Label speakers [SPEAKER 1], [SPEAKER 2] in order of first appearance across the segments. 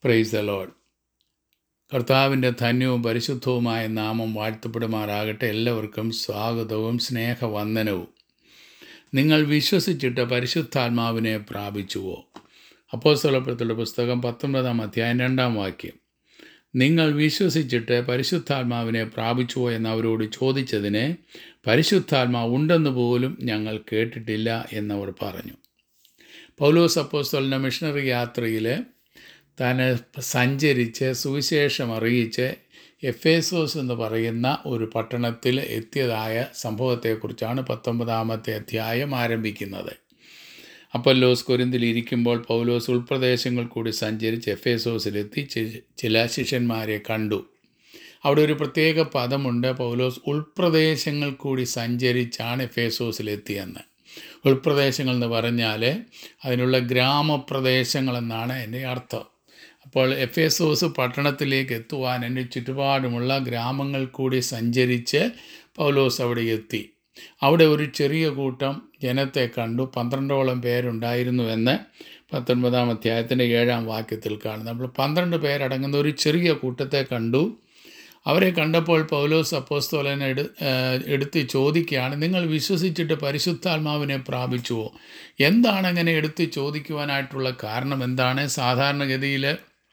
[SPEAKER 1] praise the load കർത്താവിൻ്റെ ധന്യവും പരിശുദ്ധവുമായ നാമം വാഴ്ത്തപ്പെടുമാറാകട്ടെ എല്ലാവർക്കും സ്വാഗതവും സ്നേഹവന്ദനവും നിങ്ങൾ വിശ്വസിച്ചിട്ട് പരിശുദ്ധാത്മാവിനെ പ്രാപിച്ചുവോ അപ്പോസ്തലപ്പെടുത്തുള്ള പുസ്തകം പത്തൊമ്പതാം അധ്യായം രണ്ടാം വാക്യം നിങ്ങൾ വിശ്വസിച്ചിട്ട് പരിശുദ്ധാത്മാവിനെ പ്രാപിച്ചുവോ എന്ന് അവരോട് ചോദിച്ചതിന് പരിശുദ്ധാത്മാവ് ഉണ്ടെന്ന് പോലും ഞങ്ങൾ കേട്ടിട്ടില്ല എന്നവർ പറഞ്ഞു പൗലോസ് അപ്പോസ്തലിൻ്റെ മിഷണറി യാത്രയിൽ താൻ സഞ്ചരിച്ച് സുവിശേഷം അറിയിച്ച് എഫേസോസ് എന്ന് പറയുന്ന ഒരു പട്ടണത്തിൽ എത്തിയതായ സംഭവത്തെക്കുറിച്ചാണ് പത്തൊമ്പതാമത്തെ അധ്യായം ആരംഭിക്കുന്നത് അപ്പല്ലോസ് കൊരിന്തിൽ ഇരിക്കുമ്പോൾ പൗലോസ് ഉൾപ്രദേശങ്ങൾ കൂടി സഞ്ചരിച്ച് എഫേസോസിലെത്തി ചി- ചില ശിഷ്യന്മാരെ കണ്ടു അവിടെ ഒരു പ്രത്യേക പദമുണ്ട് പൗലോസ് ഉൾപ്രദേശങ്ങൾ കൂടി സഞ്ചരിച്ചാണ് എഫേസോസിലെത്തിയെന്ന് ഉൾപ്രദേശങ്ങൾ എന്ന് പറഞ്ഞാൽ അതിനുള്ള ഗ്രാമപ്രദേശങ്ങളെന്നാണ് എൻ്റെ അർത്ഥം അപ്പോൾ എഫേസോസ് പട്ടണത്തിലേക്ക് എത്തുവാൻ എൻ്റെ ചുറ്റുപാടുമുള്ള ഗ്രാമങ്ങൾ കൂടി സഞ്ചരിച്ച് പൗലോസ് അവിടെ എത്തി അവിടെ ഒരു ചെറിയ കൂട്ടം ജനത്തെ കണ്ടു പന്ത്രണ്ടോളം പേരുണ്ടായിരുന്നുവെന്ന് പത്തൊൻപതാം അധ്യായത്തിൻ്റെ ഏഴാം വാക്യത്തിൽ കാണുന്നു നമ്മൾ പന്ത്രണ്ട് പേരടങ്ങുന്ന ഒരു ചെറിയ കൂട്ടത്തെ കണ്ടു അവരെ കണ്ടപ്പോൾ പൗലോസ് അപ്പോസ്തോലൻ എടു ഏഹ് എടുത്ത് ചോദിക്കുകയാണ് നിങ്ങൾ വിശ്വസിച്ചിട്ട് പരിശുദ്ധാത്മാവിനെ പ്രാപിച്ചുവോ എന്താണ് അങ്ങനെ എടുത്ത് ചോദിക്കുവാനായിട്ടുള്ള കാരണം എന്താണ് സാധാരണഗതിയിൽ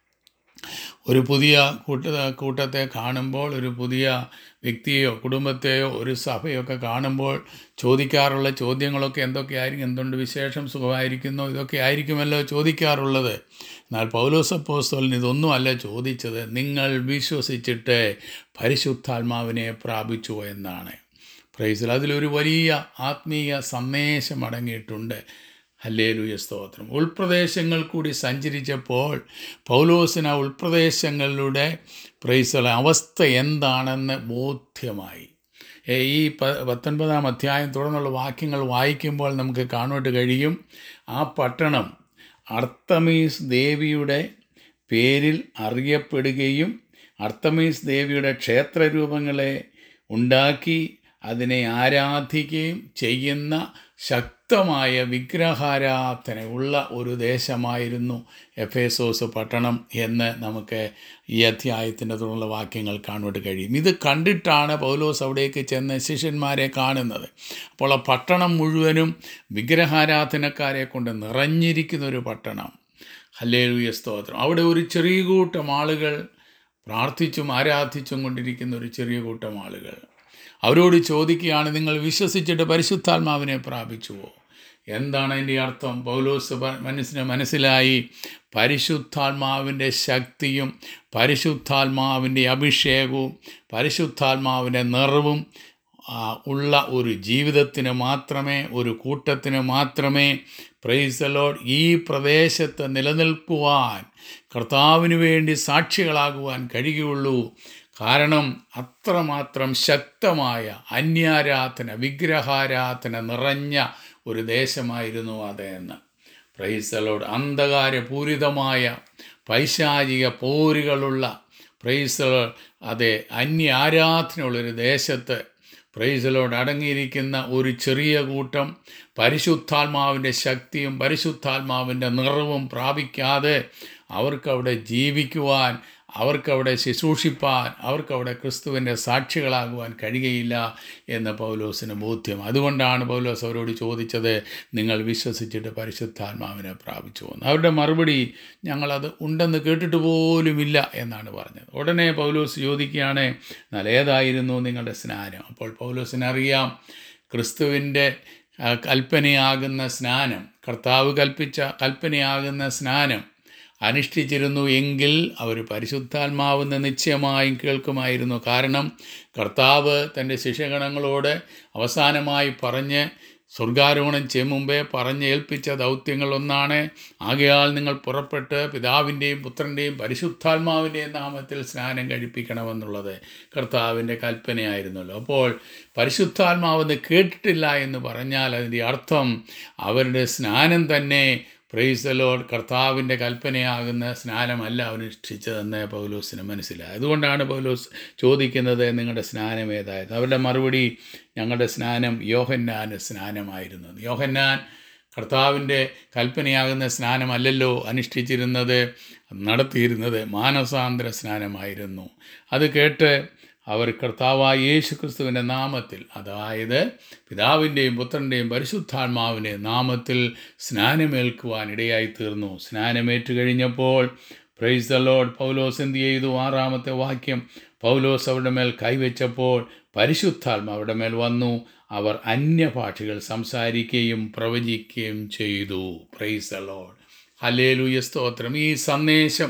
[SPEAKER 1] ഒരു പുതിയ കൂട്ട കൂട്ടത്തെ കാണുമ്പോൾ ഒരു പുതിയ വ്യക്തിയെയോ കുടുംബത്തെയോ ഒരു സഭയൊക്കെ കാണുമ്പോൾ ചോദിക്കാറുള്ള ചോദ്യങ്ങളൊക്കെ എന്തൊക്കെയായിരിക്കും എന്തുകൊണ്ട് വിശേഷം സുഖമായിരിക്കുന്നു ഇതൊക്കെ ആയിരിക്കുമല്ലോ ചോദിക്കാറുള്ളത് എന്നാൽ പൗലോസപ്പോസ്തോലിന് ഇതൊന്നുമല്ല ചോദിച്ചത് നിങ്ങൾ വിശ്വസിച്ചിട്ട് പരിശുദ്ധാത്മാവിനെ പ്രാപിച്ചു എന്നാണ് പ്രൈസിൽ അതിലൊരു വലിയ ആത്മീയ സന്ദേശം അടങ്ങിയിട്ടുണ്ട് ഹല്ലേലൂയ സ്തോത്രം ഉൾപ്രദേശങ്ങൾ കൂടി സഞ്ചരിച്ചപ്പോൾ പൗലോസിന് ആ ഉൾപ്രദേശങ്ങളുടെ പ്രൈസല അവസ്ഥ എന്താണെന്ന് ബോധ്യമായി ഏ, ഈ പ പത്തൊൻപതാം അധ്യായം തുടർന്നുള്ള വാക്യങ്ങൾ വായിക്കുമ്പോൾ നമുക്ക് കാണുവാൻ കഴിയും ആ പട്ടണം അർത്തമീസ് ദേവിയുടെ പേരിൽ അറിയപ്പെടുകയും അർത്തമീസ് ദേവിയുടെ ക്ഷേത്രരൂപങ്ങളെ ഉണ്ടാക്കി അതിനെ ആരാധിക്കുകയും ചെയ്യുന്ന ശക്തമായ വിഗ്രഹാരാധന ഉള്ള ഒരു ദേശമായിരുന്നു എഫേസോസ് പട്ടണം എന്ന് നമുക്ക് ഈ അധ്യായത്തിൻ്റെ തുടർന്നുള്ള വാക്യങ്ങൾ കാണുവാൻ കഴിയും ഇത് കണ്ടിട്ടാണ് പൗലോസ് അവിടേക്ക് ചെന്ന് ശിഷ്യന്മാരെ കാണുന്നത് അപ്പോൾ ആ പട്ടണം മുഴുവനും വിഗ്രഹാരാധനക്കാരെ കൊണ്ട് നിറഞ്ഞിരിക്കുന്ന ഒരു പട്ടണം ഹല്ലേലൂയ സ്തോത്രം അവിടെ ഒരു ചെറിയ കൂട്ടം ആളുകൾ പ്രാർത്ഥിച്ചും ആരാധിച്ചും കൊണ്ടിരിക്കുന്ന ഒരു ചെറിയ കൂട്ടം ആളുകൾ അവരോട് ചോദിക്കുകയാണ് നിങ്ങൾ വിശ്വസിച്ചിട്ട് പരിശുദ്ധാത്മാവിനെ പ്രാപിച്ചുവോ എന്താണ് അതിൻ്റെ അർത്ഥം പൗലോസ് പ- മനസ്സിന് മനസ്സിലായി പരിശുദ്ധാത്മാവിൻ്റെ ശക്തിയും പരിശുദ്ധാത്മാവിൻ്റെ അഭിഷേകവും പരിശുദ്ധാത്മാവിൻ്റെ നിറവും ആ, ഉള്ള ഒരു ജീവിതത്തിന് മാത്രമേ ഒരു കൂട്ടത്തിന് മാത്രമേ പ്രൈസലോഡ് ഈ പ്രദേശത്ത് നിലനിൽക്കുവാൻ കർത്താവിന് വേണ്ടി സാക്ഷികളാകുവാൻ കഴിയുകയുള്ളൂ കാരണം അത്രമാത്രം ശക്തമായ അന്യാരാധന വിഗ്രഹാരാധന നിറഞ്ഞ ഒരു ദേശമായിരുന്നു അതെന്ന് പ്രൈസലോട് അന്ധകാരപൂരിതമായ പൈശാചിക പോരുകളുള്ള പ്രൈസലോ അതെ അന്യ ആരാധനയുള്ളൊരു ദേശത്ത് പ്രൈസലോട് അടങ്ങിയിരിക്കുന്ന ഒരു ചെറിയ കൂട്ടം പരിശുദ്ധാത്മാവിൻ്റെ ശക്തിയും പരിശുദ്ധാത്മാവിൻ്റെ നിറവും പ്രാപിക്കാതെ അവർക്കവിടെ ജീവിക്കുവാൻ അവർക്കവിടെ ശുശ്രൂഷിപ്പാൻ അവർക്കവിടെ ക്രിസ്തുവിൻ്റെ സാക്ഷികളാകുവാൻ കഴിയുകയില്ല എന്ന് പൗലോസിന് ബോധ്യം അതുകൊണ്ടാണ് പൗലോസ് അവരോട് ചോദിച്ചത് നിങ്ങൾ വിശ്വസിച്ചിട്ട് പരിശുദ്ധാത്മാവിനെ പ്രാപിച്ചു എന്ന് അവരുടെ മറുപടി ഞങ്ങളത് ഉണ്ടെന്ന് കേട്ടിട്ട് പോലുമില്ല എന്നാണ് പറഞ്ഞത് ഉടനെ പൗലോസ് ചോദിക്കുകയാണ് എന്നാൽ ഏതായിരുന്നു നിങ്ങളുടെ സ്നാനം അപ്പോൾ പൗലോസിനറിയാം ക്രിസ്തുവിൻ്റെ ആ, കൽപ്പനയാകുന്ന സ്നാനം കർത്താവ് കൽപ്പിച്ച കൽപ്പനയാകുന്ന സ്നാനം അനുഷ്ഠിച്ചിരുന്നു എങ്കിൽ അവർ പരിശുദ്ധാത്മാവെന്ന് നിശ്ചയമായും കേൾക്കുമായിരുന്നു കാരണം കർത്താവ് തൻ്റെ ശിഷ്യഗണങ്ങളോട് അവസാനമായി പറഞ്ഞ് സ്വർഗാരോഹണം ചെയ്യും മുമ്പേ പറഞ്ഞേൽപ്പിച്ച ദൗത്യങ്ങൾ ഒന്നാണ് ആകയാൽ നിങ്ങൾ പുറപ്പെട്ട് പിതാവിൻ്റെയും പുത്രൻ്റെയും പരിശുദ്ധാത്മാവിൻ്റെയും നാമത്തിൽ സ്നാനം കഴിപ്പിക്കണമെന്നുള്ളത് കർത്താവിൻ്റെ കൽപ്പനയായിരുന്നല്ലോ അപ്പോൾ പരിശുദ്ധാത്മാവെന്ന് കേട്ടിട്ടില്ല എന്ന് പറഞ്ഞാൽ അതിൻ്റെ അർത്ഥം അവരുടെ സ്നാനം തന്നെ പ്രൈസലോഡ് കർത്താവിൻ്റെ കൽപ്പനയാകുന്ന സ്നാനമല്ല അനുഷ്ഠിച്ചതെന്ന് പൗലോസിന് മനസ്സിലായി അതുകൊണ്ടാണ് പൗലോസ് ചോദിക്കുന്നത് നിങ്ങളുടെ സ്നാനം ഏതായത് അവരുടെ മറുപടി ഞങ്ങളുടെ സ്നാനം യോഹന്നാൻ്റെ സ്നാനമായിരുന്നു യോഹന്നാൻ കർത്താവിൻ്റെ കൽപ്പനയാകുന്ന സ്നാനമല്ലല്ലോ അനുഷ്ഠിച്ചിരുന്നത് നടത്തിയിരുന്നത് മാനസാന്തര സ്നാനമായിരുന്നു അത് കേട്ട് അവർ കർത്താവായ യേശു ക്രിസ്തുവിൻ്റെ നാമത്തിൽ അതായത് പിതാവിൻ്റെയും പുത്രൻ്റെയും പരിശുദ്ധാത്മാവിൻ്റെ നാമത്തിൽ സ്നാനമേൽക്കുവാൻ ഇടയായി തീർന്നു സ്നാനമേറ്റു കഴിഞ്ഞപ്പോൾ പ്രൈസ് ദ ലോഡ് പൗലോസ് എന്ത് ചെയ്തു ആറാമത്തെ വാക്യം പൗലോസ് അവരുടെ മേൽ കൈവച്ചപ്പോൾ പരിശുദ്ധാത്മ അവരുടെ മേൽ വന്നു അവർ അന്യഭാഷകൾ സംസാരിക്കുകയും പ്രവചിക്കുകയും ചെയ്തു പ്രൈസ് ദ ലോഡ് ഹലേലുയ സ്തോത്രം ഈ സന്ദേശം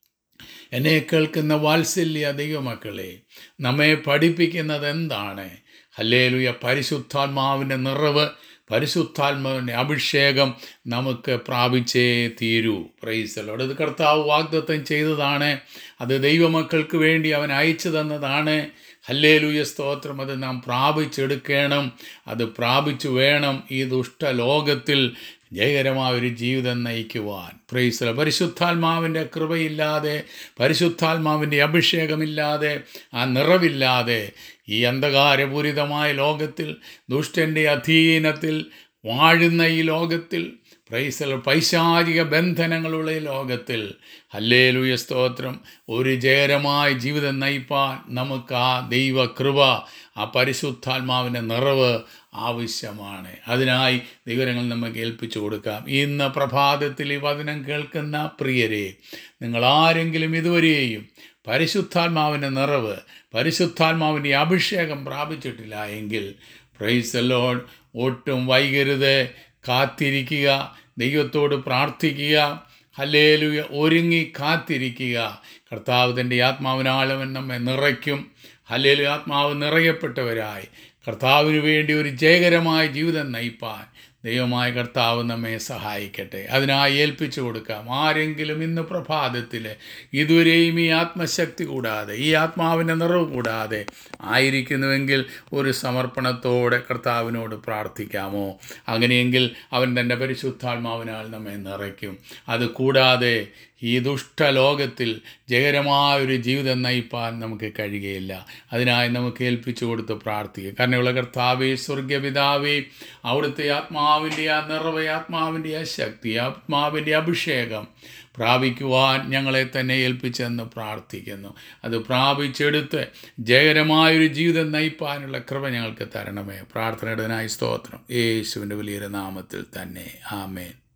[SPEAKER 1] എന്നെ കേൾക്കുന്ന വാത്സല്യ ദൈവമക്കളെ നമ്മെ പഠിപ്പിക്കുന്നത് എന്താണ് ഹല്ലേലുയ പരിശുദ്ധാത്മാവിൻ്റെ നിറവ് പരിശുദ്ധാത്മാവിൻ്റെ അഭിഷേകം നമുക്ക് പ്രാപിച്ചേ തീരൂ പ്രൈസലോട് ഇത് കർത്താവ് വാഗ്ദത്തം ചെയ്തതാണ് അത് ദൈവമക്കൾക്ക് വേണ്ടി അവൻ അയച്ചു തന്നതാണ് ഹല്ലേലൂയ സ്തോത്രം അത് നാം പ്രാപിച്ചെടുക്കണം അത് പ്രാപിച്ചു വേണം ഈ ദുഷ്ടലോകത്തിൽ ജയകരമായ ഒരു ജീവിതം നയിക്കുവാൻ പ്രൈസല പരിശുദ്ധാത്മാവിൻ്റെ കൃപയില്ലാതെ പരിശുദ്ധാത്മാവിൻ്റെ അഭിഷേകമില്ലാതെ ആ നിറവില്ലാതെ ഈ അന്ധകാരപൂരിതമായ ലോകത്തിൽ ദുഷ്ടൻ്റെ അധീനത്തിൽ വാഴുന്ന ഈ ലോകത്തിൽ പ്രൈസൽ പൈശാചിക ബന്ധനങ്ങളുള്ള ഈ ലോകത്തിൽ ഹല്ലേലൂയ സ്തോത്രം ഒരു ജയകരമായ ജീവിതം നയിപ്പാൻ നമുക്ക് ആ ദൈവകൃപ ആ പരിശുദ്ധാത്മാവിൻ്റെ നിറവ് ആവശ്യമാണ് അതിനായി ദൈവങ്ങൾ നമുക്ക് ഏൽപ്പിച്ചു കൊടുക്കാം ഇന്ന് പ്രഭാതത്തിൽ ഈ വചനം കേൾക്കുന്ന പ്രിയരെ നിങ്ങൾ ആരെങ്കിലും ഇതുവരെയും പരിശുദ്ധാത്മാവിൻ്റെ നിറവ് പരിശുദ്ധാത്മാവിൻ്റെ അഭിഷേകം പ്രാപിച്ചിട്ടില്ല എങ്കിൽ പ്രൈസ് ലോഡ് ഒട്ടും വൈകരുത് കാത്തിരിക്കുക ദൈവത്തോട് പ്രാർത്ഥിക്കുക ഹല്ലേലുയ ഒരുങ്ങി കാത്തിരിക്കുക കർത്താവ് തൻ്റെ ആത്മാവിനാളവൻ നമ്മെ നിറയ്ക്കും ഹല്ലേലു ആത്മാവ് നിറയപ്പെട്ടവരായി കർത്താവിന് വേണ്ടി ഒരു ജയകരമായ ജീവിതം നയിപ്പാൻ ദൈവമായ കർത്താവ് നമ്മെ സഹായിക്കട്ടെ അതിനായി ഏൽപ്പിച്ചു കൊടുക്കാം ആരെങ്കിലും ഇന്ന് പ്രഭാതത്തിൽ ഇതുവരെയും ഈ ആത്മശക്തി കൂടാതെ ഈ ആത്മാവിൻ്റെ നിറവ് കൂടാതെ ആയിരിക്കുന്നുവെങ്കിൽ ഒരു സമർപ്പണത്തോടെ കർത്താവിനോട് പ്രാർത്ഥിക്കാമോ അങ്ങനെയെങ്കിൽ അവൻ തൻ്റെ പരിശുദ്ധാത്മാവിനാൽ നമ്മെ നിറയ്ക്കും അത് കൂടാതെ ഈ ദുഷ്ടലോകത്തിൽ ജയകരമായൊരു ജീവിതം നയിപ്പാൻ നമുക്ക് കഴിയുകയില്ല അതിനായി നമുക്ക് ഏൽപ്പിച്ചു കൊടുത്ത് പ്രാർത്ഥിക്കുക കാരണമുള്ള കർത്താവേ സ്വർഗപിതാവേ അവിടുത്തെ ആത്മാവിൻ്റെ ആ നിറവ് ആത്മാവിൻ്റെ ആ ശക്തി ആത്മാവിൻ്റെ അഭിഷേകം പ്രാപിക്കുവാൻ ഞങ്ങളെ തന്നെ ഏൽപ്പിച്ചെന്ന് പ്രാർത്ഥിക്കുന്നു അത് പ്രാപിച്ചെടുത്ത് ജയകരമായൊരു ജീവിതം നയിപ്പാനുള്ള കൃപ ഞങ്ങൾക്ക് തരണമേ പ്രാർത്ഥനയുടേതിനായി സ്തോത്രം യേശുവിൻ്റെ വലിയൊരു നാമത്തിൽ തന്നെ ആമേൻ